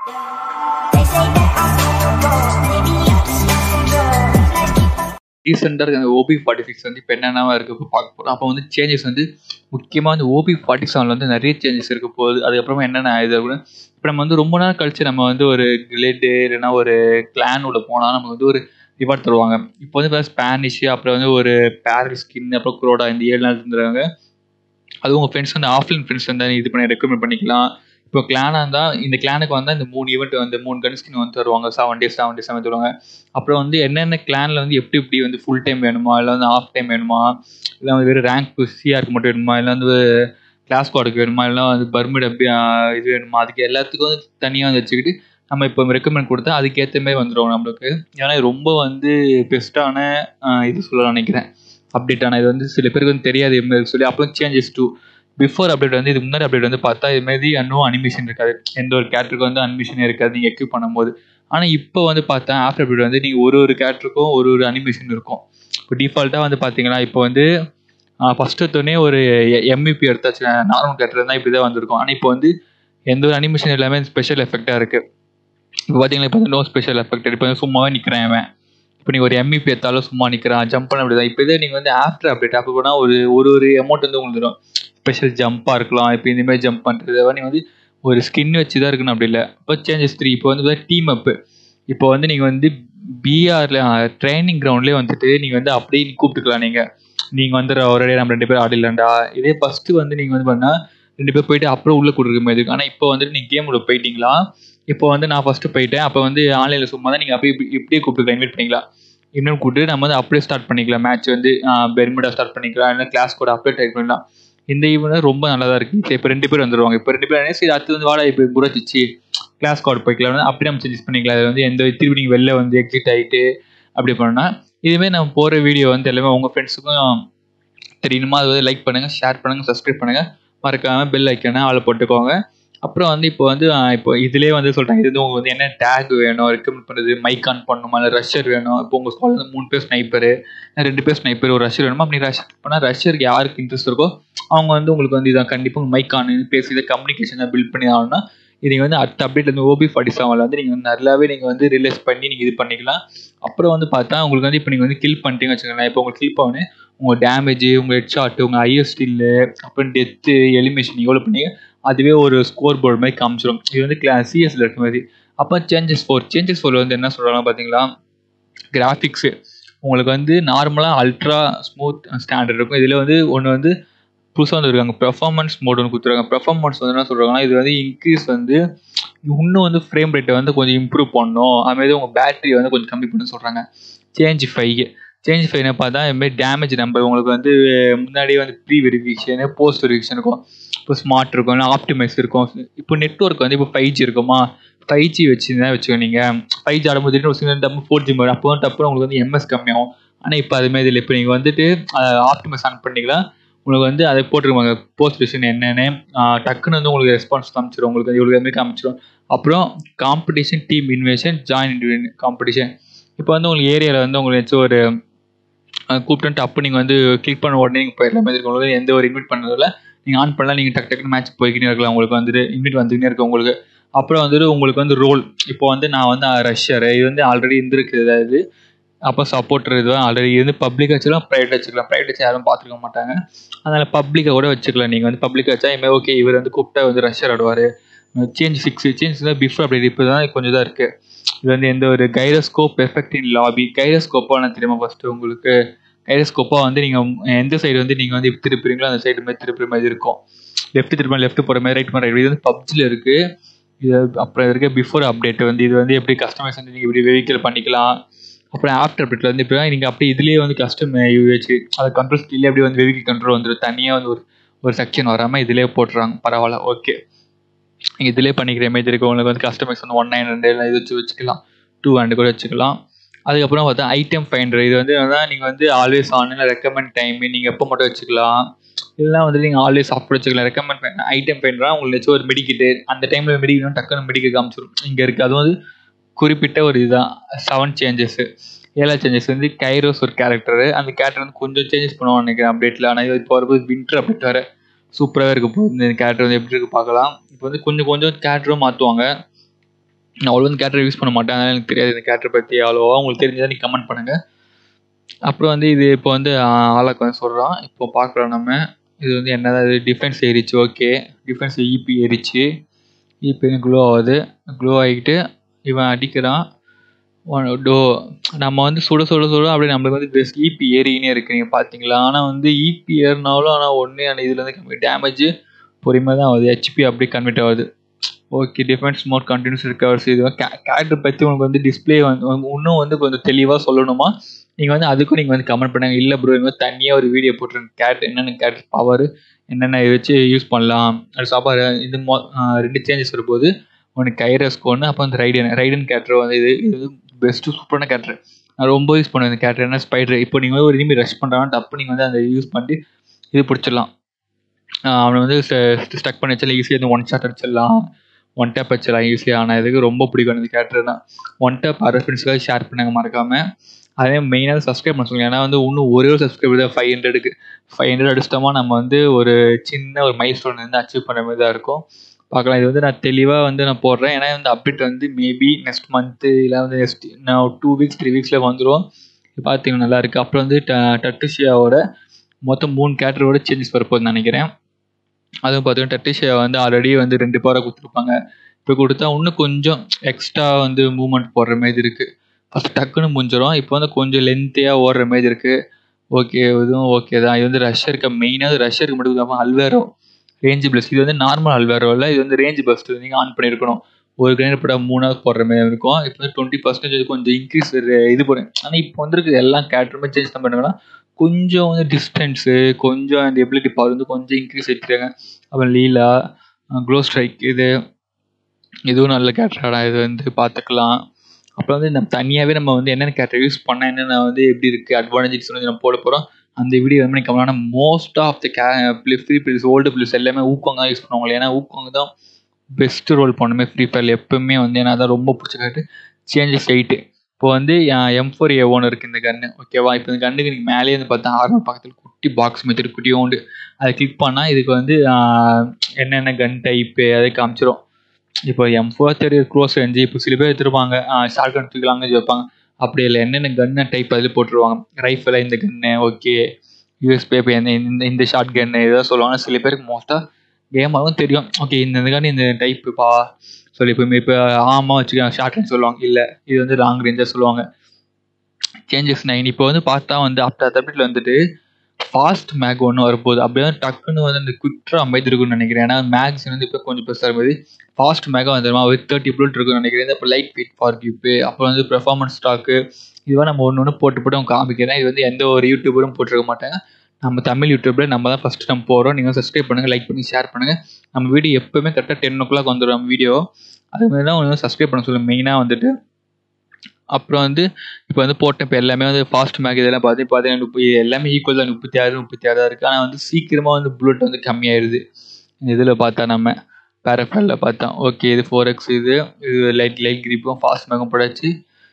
They say that I'm wrong. Maybe I'm just messing wrong. Like people ரீசெண்டாக இருக்க அந்த OP forty six வந்து இப்போ என்னென்ன இருக்கு இப்போ பார்க்க போகிறோம் அப்போ வந்து சேஞ்சஸ் வந்து முக்கியமாக அந்த ஓபி ஃபார்ட்டி செவனில் வந்து நிறைய சேஞ்சஸ் இருக்க போகுது அதுக்கப்புறமா என்னென்ன ஆயுது அப்படின்னு இப்போ நம்ம வந்து ரொம்ப நாள் கழிச்சு நம்ம வந்து ஒரு கிளேடு இல்லைன்னா ஒரு கிளான் உள்ள போனால் நமக்கு வந்து ஒரு ரிவார்ட் தருவாங்க இப்போ வந்து இப்போ ஸ்பானிஷ் அப்புறம் வந்து ஒரு பேரல் ஸ்கின் அப்புறம் குரோடா இந்த ஏழு நாள் தந்துடுறாங்க அது உங்கள் ஃப்ரெண்ட்ஸ் வந்து ஆஃப்லைன் ஃப்ரெண்ட்ஸ் வந்து இது பண்ணி ரெக்கமெண்ட் பண்ணிக்கலாம் இப்போ கிளானாக இருந்தால் இந்த கிளானுக்கு வந்தால் இந்த மூணு ஈவெண்ட் வந்து மூணு கன் ஸ்கின் வந்து தருவாங்க seven days seven days seven தருவாங்க அப்புறம் வந்து என்னென்ன கிளானில் வந்து எப்படி எப்படி வந்து ஃபுல் டைம் வேணுமா இல்லை வந்து ஆஃப் டைம் வேணுமா இல்லை வந்து வெறும் ரேங்க் சிஆருக்கு மட்டும் வேணுமா இல்லை வந்து கிளாஸ் கார்டுக்கு வேணுமா இல்லை வந்து பர்மிட் அப்படி இது வேணுமா அதுக்கு எல்லாத்துக்கும் வந்து தனியாக வந்து வச்சுக்கிட்டு நம்ம இப்போ ரெக்கமெண்ட் கொடுத்தா அதுக்கேற்ற மாதிரி வந்துடும் நம்மளுக்கு ஏன்னா இது ரொம்ப வந்து பெஸ்ட்டான இது சொல்ல நினைக்கிறேன் அப்டேட் ஆனால் இது வந்து சில பேருக்கு வந்து தெரியாது எப்படி சொல்லி அப்புறம் சேஞ்சஸ் டூ பிஃபோர் அப்டேட் வந்து இது முன்னாடி அப்டேட் வந்து பார்த்தா இது மாதிரி இன்னும் அனிமேஷன் இருக்காது எந்த ஒரு கேரக்டருக்கு வந்து அனிமேஷனே இருக்காது நீங்கள் எக்யூப் பண்ணும்போது ஆனால் இப்போ வந்து பார்த்தா ஆஃப்டர் அப்டேட் வந்து நீங்கள் ஒரு ஒரு கேரக்டருக்கும் ஒரு ஒரு அனிமேஷன் இருக்கும் இப்போ டிஃபால்ட்டாக வந்து பார்த்தீங்கன்னா இப்போ வந்து ஃபஸ்ட்டு எடுத்தோடனே ஒரு எம்இபி எடுத்தாச்சு நார்மல் கேரக்டர் தான் இப்படி தான் வந்திருக்கும் ஆனால் இப்போ வந்து எந்த ஒரு அனிமேஷன் எல்லாமே ஸ்பெஷல் எஃபெக்டாக இருக்குது இப்போ பார்த்தீங்கன்னா இப்போ வந்து நோ ஸ்பெஷல் எஃபெக்ட் இப்போ வந்து சும்மாவே நிற்கிறேன் அவன் இப்போ நீங்கள் ஒரு எம்இபி எடுத்தாலும் சும்மா நிற்கிறான் ஜம்ப் பண்ண அப்படி தான் இப்போ இதே நீங்கள் வந்து ஆஃப்டர் அப்டேட் அப்போ போனால் ஒரு ஒரு ஒரு அமௌண்ட் வந்து உங்களுக்கு தரும் ஸ்பெஷல் ஜம்ப்பாக இருக்கலாம் இப்போ இந்த மாதிரி ஜம்ப் பண்ணுறது நீங்கள் வந்து ஒரு ஸ்கின் வச்சு தான் இருக்கணும் அப்படி இல்லை இப்போ சேஞ்சஸ் த்ரீ இப்போ வந்து டீம் அப்பு இப்போ வந்து நீங்கள் வந்து பிஆரில் ட்ரைனிங் கிரவுண்ட்லேயே வந்துட்டு நீங்கள் வந்து அப்படியே கூப்பிட்டுக்கலாம் நீங்கள் நீங்கள் வந்து ஒரே நம்ம ரெண்டு பேரும் ஆடிடலாம்டா இதே ஃபஸ்ட்டு வந்து நீங்கள் வந்து பண்ணால் ரெண்டு பேர் போயிட்டு அப்புறம் உள்ளே கொடுக்குற மாதிரி இருக்கும் ஆனால் இப்போ வந்துட்டு நீங்கள் கேம் உள்ள போயிட்டீங்களா இப்போ வந்து நான் ஃபஸ்ட்டு போயிட்டேன் அப்போ வந்து ஆன்லைனில் சும்மா தான் நீங்கள் அப்படியே இப்படி- இப்படியே கூப்பிட்டுக்கலாம் இன்வைட் பண்ணிக்கலாம் இன்னும் கூப்பிட்டு நம்ம வந்து அப்படியே ஸ்டார்ட் பண்ணிக்கலாம் மேட்ச் வந்து பெர்மிடா ஸ்டார்ட் பண்ணிக்கலாம் இல்லை கிளாஸ் கூட அப்படியே டைப் பண்ணலாம் இந்த ஈவெண்ட் ரொம்ப நல்லா தான் இருக்குது இப்போ ரெண்டு பேர் வந்துருவாங்க இப்போ ரெண்டு பேர் சரி அடுத்து வந்து வாடா இப்போ குறைச்சிச்சு கிளாஸ் கார்டு போய்க்கலாம் அப்படி நம்ம சேஞ்சஸ் பண்ணிக்கலாம் அது வந்து எந்த திருப்பி நீங்கள் வெளில வந்து எக்ஸிட் ஆகிட்டு அப்படி பண்ணால் இதுமாரி நம்ம போகிற வீடியோ வந்து எல்லாமே உங்கள் ஃப்ரெண்ட்ஸுக்கும் தெரியணுமா அது வந்து லைக் பண்ணுங்கள் ஷேர் பண்ணுங்கள் சப்ஸ்கிரைப் பண்ணுங்கள் மறக்காமல் பெல் ஐக்கான ஆளை போட்டுக்கோங்க அப்புறம் வந்து இப்போ வந்து ஆஹ் இப்போ இதுலேயே வந்து சொல்கிறாங்க இது வந்து உங்களுக்கு வந்து என்ன டேக் வேணும் ரெக்கமெண்ட் பண்ணுறது மைக் ஆன் பண்ணணுமா இல்லை ரஷ்யர் வேணும் இப்போ உங்கள் ஸ்காலில் வந்து மூணு பேர் ஸ்னைப்பரு ரெண்டு பேர் ஸ்னைப்பர் ஒரு ரஷ்யர் வேணுமா அப்படி ரஷ்யர் பண்ணால் ரஷ்யருக்கு யாருக்கு இன்ட்ரெஸ்ட் இருக்கோ அவங்க வந்து உங்களுக்கு வந்து இதான் கண்டிப்பாக மைக் ஆன் பேசி இதை கம்யூனிகேஷனை பில்ட் பண்ணி ஆகணும்னா இது நீங்கள் வந்து அடுத்த அப்டேட் வந்து ஓபி ஃபார்ட்டி செவனில் வந்து நீங்கள் வந்து நல்லாவே நீங்கள் வந்து ரிலீஸ் பண்ணி நீங்கள் இது பண்ணிக்கலாம் அப்புறம் வந்து பார்த்தா உங்களுக்கு வந்து இப்போ நீங்கள் வந்து கில் பண்ணிட்டீங்கன்னு வச்சுக்கோங்களேன் இப்போ உங்களுக்கு கில் பண்ணு உங்கள் டேமேஜ் உங்கள் ஹெட் ஷாட்டு உங்கள் ஐஎஸ் ஸ்டில்லு அப்புறம் டெத்து எலிமினேஷன் எவ்வளோ பண்ணீங்க அதுவே ஒரு ஸ்கோர் போர்டு மாதிரி காமிச்சிடும் இது வந்து கிளா சிஎஸ்ல இருக்க மாதிரி அப்போ சேஞ்சஸ் ஃபோர் சேஞ்சஸ் ஃபோர் வந்து என்ன சொல்கிறாங்க பார்த்தீங்களா கிராஃபிக்ஸு உங்களுக்கு வந்து நார்மலாக அல்ட்ரா ஸ்மூத் ஸ்டாண்டர்ட் இருக்கும் இதில் வந்து ஒன்று வந்து புதுசாக வந்துருக்காங்க பெர்ஃபார்மன்ஸ் மோட் ஒன்று கொடுத்துருக்காங்க பெர்ஃபார்மன்ஸ் வந்து என்ன சொல்கிறாங்கன்னா இது வந்து இன்க்ரீஸ் வந்து இன்னும் வந்து ஃப்ரேம் ரேட்டை வந்து கொஞ்சம் இம்ப்ரூவ் பண்ணணும் அதுமாதிரி உங்கள் பேட்டரி வந்து கொஞ்சம் கம்மி பண்ண சொல்கிறாங்க சேஞ்ச் ஃபைவ் சேஞ்ச் ஃபைவ் பார்த்தா இதுமாதிரி டேமேஜ் நம்பர் உங்களுக்கு வந்து முன்னாடியே வந்து ப்ரீ வெரிஃபிகேஷனு போஸ்ட் வெரிஃபிகேஷன் இருக்கும் இப்போ ஸ்மார்ட் இருக்கும் இல்லை ஆப்டிமைஸ் இருக்கும் இப்போ நெட்ஒர்க் வந்து இப்போ ஃபைவ் ஜி இருக்குமா ஃபைவ் ஜி வச்சுருந்தா வச்சுக்கோ நீங்கள் ஃபைவ் ஜி ஆடும்போது திடீர்னு ஒரு சின்ன டப்பு ஃபோர் ஜி வரும் அப்போ வந்து டப்புனு உங்களுக்கு வந்து எம்எஸ் கம்மியாகும் ஆனால் இப்போ அதுமாதிரி இல்லை இப்போ நீங்கள் வந்துட்டு ஆப்டிமைஸ் ஆன் பண்ணிக்கலாம் உங்களுக்கு வந்து அதை போட்டுருவாங்க போஸ்ட் வெர்ஷன் என்னென்னு ஆஹ் டக்குன்னு வந்து உங்களுக்கு ரெஸ்பான்ஸ் காமிச்சிடும் உங்களுக்கு வந்து இவ்வளோ மாதிரி காமிச்சிடும் அப்புறம் competition team invasion join competition இப்போ வந்து உங்களுக்கு ஏரியாவில் வந்து உங்களுக்கு ஏதாச்சும் ஒரு அஹ் கூப்பிட்டு அப்போ நீங்கள் வந்து கிளிக் பண்ண உடனே நீங்கள் போயிடலாம் மாதிரி இருக்கும் உங்களுக்கு எந்த ஒரு இன்வைட் பண்ணதில்ல நீங்கள் ஆன் பண்ணலாம் நீங்கள் டக்கு டக்குன்னு மேட்ச் போய்க்கிட்டே இருக்கலாம் உங்களுக்கு வந்துட்டு இன்வைட் வந்துக்கிட்டே இருக்கு உங்களுக்கு அப்புறம் வந்துட்டு உங்களுக்கு வந்து ரோல் இப்போ வந்து நான் வந்து ரஷ்யர் இது வந்து ஆல்ரெடி இருந்திருக்கு அதாவது அப்போ சப்போர்ட்டர் இது ஆல்ரெடி இருந்து பப்ளிக் வச்சுக்கலாம் ப்ரைவேட் வச்சுக்கலாம் ப்ரைவேட் வச்சு யாரும் பார்த்துருக்க மாட்டாங்க அதனால் பப்ளிக்கை கூட வச்சுக்கலாம் நீங்கள் வந்து பப்ளிக் வச்சா இனிமேல் ஓகே இவர் வந்து கூப்பிட்டா வந்து ரஷ்யர் ஆடுவார் சேஞ்ச் சிக்ஸ் சேஞ்ச் தான் பிஃபோர் அப்படி இப்போ தான் கொஞ்சம் தான் இருக்குது இது வந்து எந்த ஒரு கைரோஸ்கோப் எஃபெக்ட் இன் லாபி கைரோஸ்கோப்பாக நான் தெரியுமா ஃபஸ்ட்டு உங்களுக்கு கைரோஸ்கோப்பாக வந்து நீங்கள் எந்த சைடு வந்து நீங்கள் வந்து இப்படி திருப்புறீங்களோ அந்த சைடு மாதிரி திருப்புற மாதிரி இருக்கும் லெஃப்ட் திரும்ப லெஃப்ட் போகிற மாதிரி ரைட் மாதிரி இது வந்து பப்ஜியில் இருக்குது இது அப்புறம் இருக்க பிஃபோர் அப்டேட் வந்து இது வந்து எப்படி கஸ்டமைஸ் வந்து நீங்கள் இப்படி வெஹிக்கிள் பண்ணிக்கலாம் அப்புறம் ஆஃப்டர் அப்டேட்டில் வந்து இப்போ நீங்கள் அப்படியே இதுலேயே வந்து கஸ்டம் யூஹெச் அதை கண்ட்ரோல் ஸ்கில்லே அப்படியே வந்து வெஹிக்கிள் கண்ட்ரோல் வந்துடும் தனியாக வந்து ஒரு ஒரு செக்ஷன் வராமல் இதிலே போட்டுறாங்க பரவாயில்ல ஓகே நீங்கள் இதிலே பண்ணிக்கிற மாதிரி இருக்கு உங்களுக்கு வந்து கஸ்டமைஸ் வந்து ஒன் நைன் ஹண்ட்ரட் இது வச்சு வச்சுக்கலாம் டூ ஹண்ட்ரட் கூட வச்சுக்கலாம் அதுக்கப்புறம் பார்த்தா ஐட்டம் ஃபைண்டர் இது வந்து என்னன்னா நீங்கள் வந்து ஆல்வேஸ் ஆன்லைன் ரெக்கமெண்ட் டைம் நீங்கள் எப்போ மட்டும் வச்சுக்கலாம் இதெல்லாம் வந்து நீங்கள் ஆல்வேஸ் ஆஃப் வச்சுக்கலாம் ரெக்கமெண்ட் பண்ண ஐட்டம் ஃபைண்டராக உங்களுக்கு ஏதாச்சும் ஒரு மெடிக்கிட்டு அந்த டைமில் மெடிக்கணும் டக்குன்னு மெடிக்க காமிச்சிடும் இங்கே இருக்குது அது வந்து குறிப்பிட்ட ஒரு இதுதான் செவன் சேஞ்சஸ் ஏழாவது சேஞ்சஸ் வந்து கைரோஸ் ஒரு கேரக்டர் அந்த கேரக்டர் வந்து கொஞ்சம் சேஞ்சஸ் பண்ணுவான்னு நினைக்கிறேன் அப்டேட்டில் ஆனால் இது இப்போ வரும்போது வின்டர் அப்டேட் வேறு சூப்பராகவே இருக்க போகுது இந்த கேரக்டர் வந்து எப்படி இருக்கு பார்க்கலாம் இப்போ வந்து கொஞ்சம் கொஞ்சம் கேரக்டரும் மாற்றுவாங்க நான் அவ்வளோ வந்து கேரக்டர் யூஸ் பண்ண மாட்டேன் அதனால எனக்கு தெரியாது இந்த கேரக்டர் பற்றி அவ்வளோவா உங்களுக்கு தெரிஞ்சதை நீங்கள் கமெண்ட் பண்ணுங்கள் அப்புறம் வந்து இது இப்போ வந்து ஆளாக்கு வந்து சொல்கிறான் இப்போ பார்க்குறோம் நம்ம இது வந்து என்னதான் டிஃபென்ஸ் ஏறிச்சு ஓகே டிஃபென்ஸ் இபி ஏறிச்சு இபி க்ளோ ஆகுது க்ளோ ஆகிட்டு இவன் அடிக்கிறான் டோ நம்ம வந்து சுட சுட சுட அப்படியே நம்மளுக்கு வந்து பெஸ்ட் இபி ஏறினே இருக்கு நீங்கள் பார்த்தீங்களா ஆனால் வந்து இபி ஏறினாலும் ஆனால் ஒன்று ஆனால் இதில் வந்து கம்மி டேமேஜ் பொறுமையாக தான் ஆகுது ஹெச்பி அப்படியே கன்வெர்ட் ஆகுது okay defence mode continuous recovers இது கேரக்டர் பற்றி உங்களுக்கு வந்து டிஸ்பிளே வந்து இன்னும் வந்து கொஞ்சம் தெளிவாக சொல்லணுமா நீங்கள் வந்து அதுக்கும் நீங்கள் வந்து கமெண்ட் பண்ணுங்க இல்லை ப்ரோ இங்கே தனியாக ஒரு வீடியோ போட்டுருங்க கேரக்டர் என்னென்ன கேரக்டர் பவர் என்னென்ன வச்சு யூஸ் பண்ணலாம் அது சாப்பாடு இது மொ ரெண்டு சேஞ்சஸ் வரும்போது ஒன்று கைரஸ்க்கு ஒன்று அப்போ வந்து ரைடன் ரைடன் கேரக்டர் வந்து இது இது வந்து பெஸ்ட்டு சூப்பரான கேரக்டர் நான் ரொம்ப யூஸ் பண்ணுவேன் இந்த கேரக்டர் என்ன ஸ்பைடர் இப்போ நீங்கள் வந்து ஒரு இனிமேல் ரஷ் பண்ணுறாங்க தப்பு நீங்கள் வந்து அதை யூஸ் பண்ணிட்டு இது பிடிச்சிடலாம் அவனை வந்து ஸ்டக் பண்ணி வச்சாலும் ஈஸியாக வந்து ஒன் ஷாட் அடிச்சிடலாம் ஒன் டேப் வச்சிடலாம் ஈஸியாக ஆனால் இதுக்கு ரொம்ப பிடிக்கும் இந்த கேரக்டர்னா ஒன் டேப் அரை ஃப்ரெண்ட்ஸ்க்காக ஷேர் பண்ணுங்க மறக்காமல் அதே மெயினாக சப்ஸ்கிரைப் பண்ண சொல்லுங்கள் ஏன்னா வந்து இன்னும் ஒரே ஒரு சப்ஸ்கிரைபர் தான் ஃபைவ் ஹண்ட்ரடுக்கு ஃபைவ் ஹண்ட்ரட் அடிச்சிட்டோமா நம்ம வந்து ஒரு சின்ன ஒரு மைல் ஸ்டோன் வந்து அச்சீவ் பண்ணுற மாதிரி தான் இருக்கும் பார்க்கலாம் இது வந்து நான் தெளிவாக வந்து நான் போடுறேன் ஏன்னா வந்து அப்டேட் வந்து மேபி நெக்ஸ்ட் மந்த்து இல்லை வந்து நெக்ஸ்ட் நான் டூ வீக்ஸ் த்ரீ வீக்ஸில் வந்துடும் பார்த்தீங்கன்னா நல்லா இருக்குது அப்புறம் வந்து ட டட்டுஷியாவோட மொத்தம் மூணு கேரக்டரோட சேஞ்சஸ் வரப்போகுதுன்னு நினைக்கிறேன் அதுவும் பார்த்தீங்கன்னா டட்டிஷியா வந்து ஆல்ரெடி வந்து ரெண்டு பவரை கொடுத்துருப்பாங்க இப்போ கொடுத்தா இன்னும் கொஞ்சம் எக்ஸ்ட்ரா வந்து மூவ்மெண்ட் போடுற மாதிரி இருக்குது ஃபஸ்ட் டக்குன்னு முடிஞ்சிடும் இப்போ வந்து கொஞ்சம் லென்த்தியாக ஓடுற மாதிரி இருக்குது ஓகே இதுவும் ஓகே தான் இது வந்து ரஷ்யருக்கு மெயினாக ரஷ்யருக்கு மட்டும் இல்லாமல் அல்வேரோ ரேஞ்சு பிளஸ் இது வந்து நார்மல் அல்வேரோ இல்லை இது வந்து ரேஞ்சு பஸ்ட் நீங்கள் ஆன் பண்ணியிருக்கணும் ஒரு கிரைண்டர் போட மூணாவது போடுற மாதிரி இருக்கும் இப்போ வந்து டுவெண்ட்டி பர்சன்டேஜ் கொஞ்சம் இன்க்ரீஸ் இது பண்ணும் ஆனால் இப்போ வந்துருக்கு எல்லா கேரக்டருமே சேஞ்ச் தான் பண்ணுங்கன்னா கொஞ்சம் வந்து டிஸ்டன்ஸு கொஞ்சம் அந்த எபிலிட்டி பவர் வந்து கொஞ்சம் இன்க்ரீஸ் வச்சுருக்காங்க அப்புறம் லீலா க்ளோ ஸ்ட்ரைக் இது இதுவும் நல்ல கேரக்டராடா இது வந்து பார்த்துக்கலாம் அப்புறம் வந்து நம்ம தனியாகவே நம்ம வந்து என்னென்ன கேரக்டர் யூஸ் பண்ணால் என்னென்ன வந்து எப்படி இருக்குது அட்வான்டேஜஸ் வந்து நம்ம போட போகிறோம் அந்த வீடியோ வந்து கம்மலான most of the K free places old places எல்லாமே ஊக்கங்க தான் யூஸ் பண்ணுவாங்க ஏன்னா ஊக்கங்க தான் பெஸ்ட்டு ரோல் பண்ணுமே ஃப்ரீ ஃபயரில் எப்பவுமே வந்து ஏன்னா அதான் ரொம்ப பிடிச்ச கேட்டு சேஞ்சஸ் எயிட்டு இப்போ வந்து எம் ஃபோர் ஏ ஒன் இருக்குது இந்த கன்று ஓகேவா இப்போ இந்த கண்ணுக்கு நீங்கள் மேலேயே வந்து பார்த்தா ஆர்மர் பக்கத்தில் குட்டி பாக்ஸ் மெத்தட் குட்டியோண்டு அதை கிளிக் பண்ணால் இதுக்கு வந்து என்னென்ன கன் டைப்பு அதை காமிச்சிரும் இப்போ எம் ஃபோர் தெரியுது க்ளோஸ் ரேஞ்சு இப்போ சில பேர் எடுத்துருப்பாங்க ஷார்ட் கன் தூக்கலாங்க வைப்பாங்க அப்படி இல்லை என்னென்ன கன்னு டைப் அதில் போட்டுருவாங்க ரைஃபிளாக இந்த கன்னு ஓகே யூஎஸ்பி இப்போ இந்த இந்த இந்த ஷார்ட் கன்னு இதெல்லாம் சொல்லுவாங்க சில பேருக்கு மோஸ்ட்டாக கேமாகவும் தெரியும் ஓகே இந்த இந்த கன் இந்த டைப்புப்பா சொல்லி இப்போ இப்போ ஆமாம் வச்சுக்கோங்க ஷார்ட் ரேஞ்ச் சொல்லுவாங்க இல்லை இது வந்து லாங் ரேஞ்சாக சொல்லுவாங்க சேஞ்சஸ் நைன் இப்போ வந்து பார்த்தா வந்து ஆஃப்டர் தப்பிட்டில் வந்துட்டு ஃபாஸ்ட் மேக் ஒன்று வரப்போகுது அப்படியே வந்து டக்குன்னு வந்து அந்த குவிக்டாக அமைதி இருக்குன்னு நினைக்கிறேன் ஏன்னா மேக்ஸ் வந்து இப்போ கொஞ்சம் பெருசாக இருக்கும்போது ஃபாஸ்ட் மேக்காக வந்துடுமா வித் தேர்ட்டி புல்லட் இருக்குன்னு நினைக்கிறேன் அப்புறம் லைட் வெயிட் ஃபார் கியூப்பு அப்புறம் வந்து பெர்ஃபார்மன்ஸ் ஸ்டாக்கு இதுவாக நம்ம ஒன்று ஒன்று போட்டு போட்டு அவங்க காமிக்கிறேன் இது வந்து எந்த ஒரு யூடியூபரும் போட்டிருக்க மாட்டாங்க நம்ம தமிழ் யூடியூப்பில் நம்ம தான் ஃபஸ்ட்டு நம்ம போகிறோம் நீங்கள் சப்ஸ்கிரைப் பண்ணுங்கள் லைக் பண்ணி ஷேர் பண்ணுங்கள் நம்ம வீடியோ எப்போவுமே கரெக்டாக டென் ஓ கிளாக் வந்துடும் நம்ம வீடியோ அதே மாதிரி தான் ஒன்று சப்ஸ்கிரைப் பண்ண சொல்லுங்கள் மெயினாக வந்துட்டு அப்புறம் வந்து இப்போ வந்து போட்ட இப்போ எல்லாமே வந்து ஃபாஸ்ட் மேக் இதெல்லாம் பார்த்து பார்த்தீங்கன்னா முப்பது எல்லாமே ஈக்குவல் தான் முப்பத்தி ஆறு முப்பத்தி ஆறு தான் இருக்குது ஆனால் வந்து சீக்கிரமாக வந்து புல்லட் வந்து கம்மியாயிருது இதில் பார்த்தா நம்ம பேரஃபேலில் பார்த்தா ஓகே இது ஃபோர் எக்ஸ் இது இது லைட் லைட் கிரிப்பும் ஃபாஸ்ட் மேக்கும் போடாச்சு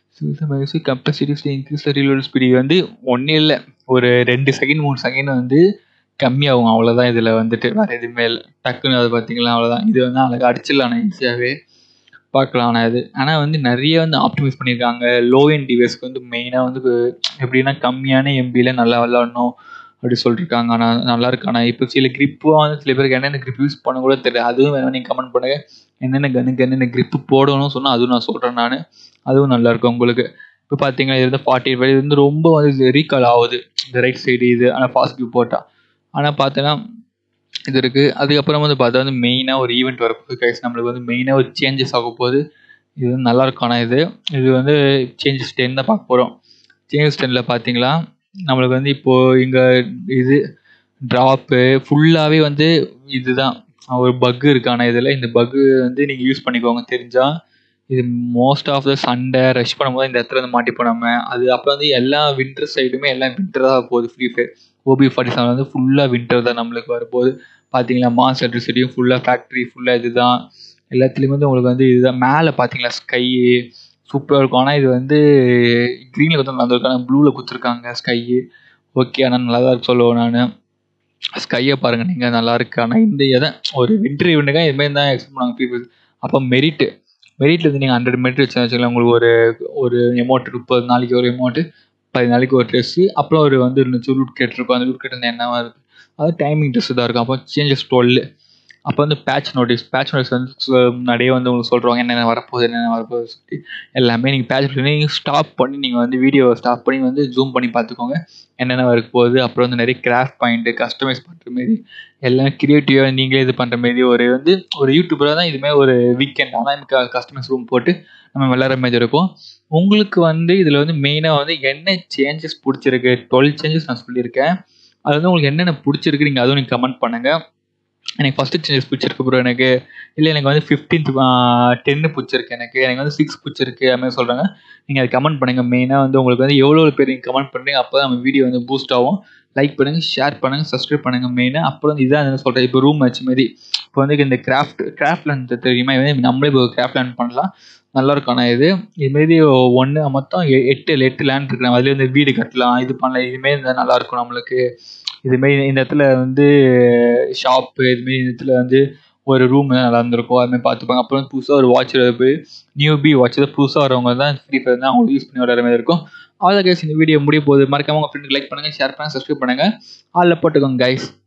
கெப்பாசிட்டி இன்க்ரீஸ் ரீலோட் ஸ்பீடு வந்து ஒன்றும் இல்லை ஒரு ரெண்டு செகண்ட் மூணு செகண்ட் வந்து கம்மியாகும் அவ்வளோதான் இதில் வந்துட்டு வேறு எதுவுமே இல்லை டக்குன்னு அது பார்த்தீங்களா அவ்வளோதான் இது வந்து அழகாக அடிச்சிடலாம் ஈஸியாகவே பார்க்கலாம் ஆனால் இது ஆனால் வந்து நிறைய வந்து ஆப்டிமைஸ் பண்ணியிருக்காங்க லோ என் டிவைஸ்க்கு வந்து மெயினாக வந்து எப்படின்னா கம்மியான எம்பியில் நல்லா விளாடணும் அப்படி சொல்லியிருக்காங்க ஆனால் நல்லா இருக்கு ஆனால் இப்போ சில கிரிப்பும் வந்து சில பேருக்கு என்னென்ன கிரிப் யூஸ் பண்ண கூட தெரியல அதுவும் வேணும் நீங்கள் கமெண்ட் பண்ணுங்கள் என்னென்ன கன்னுக்கு என்னென்ன கிரிப்பு போடணும்னு சொன்னால் அதுவும் நான் சொல்கிறேன் நான் அதுவும் நல்லாயிருக்கும் உங்களுக்கு இப்போ பார்த்தீங்கன்னா இது வந்து ஃபார்ட்டி எயிட் இது வந்து ரொம்ப வந்து ரீகால் ஆகுது இந்த ரைட் சைடு இது ஆனால் ஃபாஸ்ட் கியூ போட்டால் ஆனால் பார்த்தோன்னா இது இருக்குது அதுக்கப்புறம் வந்து பார்த்தா வந்து மெயினாக ஒரு ஈவெண்ட் வரப்போகுது கைஸ் நம்மளுக்கு வந்து மெயினாக ஒரு சேஞ்சஸ் ஆக போகுது இது வந்து நல்லாயிருக்கும் ஆனால் இது இது வந்து சேஞ்சஸ் டென் தான் பார்க்க போகிறோம் சேஞ்சஸ் டெனில் பார்த்தீங்களா நம்மளுக்கு வந்து இப்போது இங்கே இது ட்ராப்பு ஃபுல்லாகவே வந்து இதுதான் ஒரு பக்கு இருக்கு ஆனால் இதில் இந்த பக்கு வந்து நீங்கள் யூஸ் பண்ணிக்கோங்க தெரிஞ்சால் இது மோஸ்ட் ஆஃப் த சண்டை ரஷ் பண்ணும்போது இந்த இடத்துல வந்து மாட்டிப்போம் நம்ம அது அப்போ வந்து எல்லா வின்டர் சைடுமே எல்லாம் வின்டர் தான் போகுது Free Fire OB forty seven வந்து ஃபுல்லாக வின்டர் தான் நம்மளுக்கு வரப்போகுது பார்த்தீங்களா மாஸ் எலக்ட்ரிசிட்டியும் ஃபுல்லாக ஃபேக்ட்ரி ஃபுல்லாக இது தான் எல்லாத்துலேயும் வந்து உங்களுக்கு வந்து இதுதான் மேலே பார்த்தீங்களா ஸ்கை சூப்பராக இருக்கும் ஆனால் இது வந்து க்ரீனில் வந்து நல்லா இருக்கும் ஆனால் ப்ளூவில் கொடுத்துருக்காங்க ஸ்கை ஓகே ஆனால் நல்லா தான் இருக்கு சொல்லுவேன் நான் ஸ்கையை பாருங்கள் நீங்கள் நல்லா இருக்கு ஆனால் இந்த எதை ஒரு வின்டர் இவனுக்காக இதுமாரி தான் எக்ஸ்பெக்ட் பண்ணாங்க பீப்புள் அப்போ மெரிட்டு மெரிட்டில் வந்து நீங்கள் ஹண்ட்ரட் மெரிட் வச்சு வச்சுக்கலாம் உங்களுக்கு ஒரு ஒரு எமௌண்ட் முப்பது நாளைக்கு ஒரு எமௌண்ட்டு பத்து நாளைக்கு ஒரு ட்ரெஸ்ஸு அப்புறம் ஒரு வந்து இருந்துச்சு ரூட் கேட் இருக்கும் அந்த ரூட் கேட் வந்து என்னவா இருக்குது அது டைமிங் ட்ரெஸ் தான் இருக்கும் அப்போ சேஞ்சஸ் டுவெல் அப்போ வந்து பேட்ச் நோட்டீஸ் பேட்ச் நோட்டீஸ் வந்து சு- முன்னாடியே வந்து உங்களுக்கு சொல்கிறவங்க என்னென்ன வரப்போகுது என்னென்ன வரப்போகுது சொல்லி எல்லாமே நீங்கள் பேட்ச் நீங்கள் ஸ்டாப் பண்ணி நீங்கள் வந்து வீடியோ ஸ்டாப் பண்ணி வந்து ஜூம் பண்ணி பார்த்துக்கோங்க என்னென்ன வரக்கு போகுது அப்புறம் வந்து நிறைய கிராஃப்ட் பாயிண்ட்டு கஸ்டமைஸ் பண்ணுற மாரி எல்லாம் க்ரியேட்டிவாக நீங்களே இது பண்ணுற மாரி ஒரு வந்து ஒரு யூடியூபராக தான் இதுமாதிரி ஒரு வீக்கெண்ட் ஆனால் எனக்கு கஸ்டமைஸ் ரூம் போட்டு நம்ம விளாட்ற மாதிரி இருக்கும் உங்களுக்கு வந்து இதில் வந்து மெயினாக வந்து என்ன சேஞ்சஸ் பிடிச்சிருக்கு டுவெல் சேஞ்சஸ் நான் சொல்லியிருக்கேன் அது வந்து உங்களுக்கு என்னென்ன பிடிச்சிருக்கு நீங்கள் அதுவும் நீங்கள் கமெண்ட் பண்ணுங்கள் எனக்கு ஃபஸ்ட்டு சேஞ்சஸ் பிடிச்சிருக்கு ப்ரோ எனக்கு இல்லை எனக்கு வந்து ஃபிஃப்டீன்த் டென்னு பிடிச்சிருக்கு எனக்கு எனக்கு வந்து சிக்ஸ் பிடிச்சிருக்கு அது மாதிரி சொல்கிறாங்க நீங்கள் அதை கமெண்ட் பண்ணுங்கள் மெயினாக வந்து உங்களுக்கு வந்து எவ்வளோ பேர் நீங்கள் கமெண்ட் பண்ணுறீங்க அப்போ தான் நம்ம வீடியோ வந்து பூஸ்ட் ஆகும் லைக் பண்ணுங்கள் ஷேர் பண்ணுங்கள் சப்ஸ்கிரைப் பண்ணுங்கள் மெயினாக அப்புறம் வந்து இதான் என்ன சொல்கிறேன் இப்போ ரூம் மேட்ச் மாரி இப்போ வந்து இந்த கிராஃப்ட் கிராஃப்ட் லேண்ட் தெரியுமா இது வந்து நம்மளே இப்போ கிராஃப்ட் லேண்ட் பண்ணலாம் நல்லா இருக்கும் ஆனால் இது இதுமாரி ஒன்று மொத்தம் எ- எட்டு எட்டு லேண்ட் இருக்கு அதுலேயே வந்து வீடு கட்டலாம் இது பண்ணலாம் இதுமாரி இருந்தால் நல்லா இருக்கும் நம்மளுக்கு இதுமாரி இந்த இடத்துல வந்து ஷாப்பு இதுமாரி இந்த இடத்துல வந்து ஒரு ரூம் நல்லா இருந்திருக்கும் அதுமாதிரி பார்த்துப்பாங்க அப்புறம் வந்து புதுசாக ஒரு வாட்ச் நியூ பி வாட்ச் தான் புதுசாக வரவங்க தான் ஃப்ரீ ஃபயர் தான் அவங்களுக்கு யூஸ் பண்ணி விளையாடுற மாதிரி இருக்கும் அவ்வளோ கைஸ் இந்த வீடியோ முடிய போகுது மறக்காம உங்கள் ஃப்ரெண்டுக்கு லைக் பண்ணுங்கள் ஷேர் பண்ணுங்கள் சப்ஸ்கிரைப் பண்ணுங்கள் ஆளில் போட்டுக்கோங்க கைஸ்